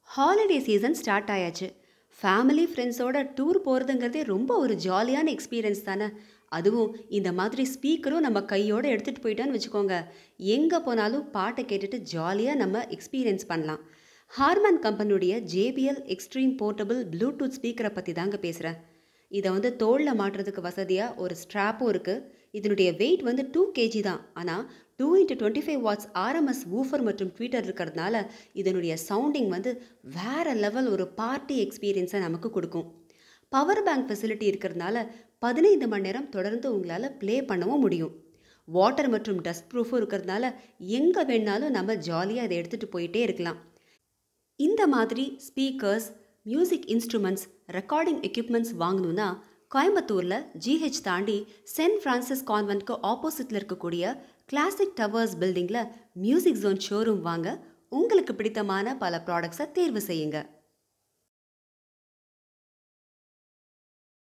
holiday season start ஆயாச்சு family ஃப்ரெண்ட்ஸோட tour போகிறதுங்கிறதே ரொம்ப ஒரு ஜாலியான எக்ஸ்பீரியன்ஸ் தானே அதுவும் இந்த மாதிரி ஸ்பீக்கரும் நம்ம கையோடு எடுத்துகிட்டு போயிட்டோன்னு வச்சுக்கோங்க எங்கே போனாலும் பாட்டை கேட்டுட்டு ஜாலியாக நம்ம எக்ஸ்பீரியன்ஸ் பண்ணலாம் ஹார்மன் கம்பெனியுடைய ஜேபிஎல் எக்ஸ்ட்ரீம் போர்ட்டபிள் ப்ளூடூத் ஸ்பீக்கரை பற்றி தாங்க பேசுகிறேன் இதை வந்து தோளில் மாட்டுறதுக்கு வசதியாக ஒரு ஸ்ட்ராப்பும் இருக்குது இதனுடைய வெயிட் வந்து டூ கேஜி தான் ஆனால் two into twenty five watts RMS woofer மற்றும் ட்வீட்டர் இருக்கிறதுனால இதனுடைய சவுண்டிங் வந்து வேறு லெவல் ஒரு பார்ட்டி எக்ஸ்பீரியன்ஸை நமக்கு கொடுக்கும் பவர் பேங்க் ஃபெசிலிட்டி இருக்கிறதுனால பதினைந்து மணி நேரம் தொடர்ந்து உங்களால் ப்ளே பண்ணவும் முடியும் வாட்டர் மற்றும் டஸ்ட் ப்ரூஃபும் இருக்கிறதுனால எங்கே வேணாலும் நம்ம ஜாலியாக இதை எடுத்துகிட்டு போயிட்டே இருக்கலாம் இந்த மாதிரி speakers music instruments recording equipments வாங்கணும்னா கோயம்புத்தூரில் ஜிஹெச் தாண்டி சென்ட் ஃப்ரான்சிஸ் கான்வென்ட்க்கு ஆப்போசிட்டில் இருக்கக்கூடிய கிளாசிக் டவர்ஸ் பில்டிங்கில் மியூசிக் ஜோன் ஷோரூம் வாங்க உங்களுக்கு பிடித்தமான பல ப்ராடக்ட்ஸை தேர்வு செய்யுங்க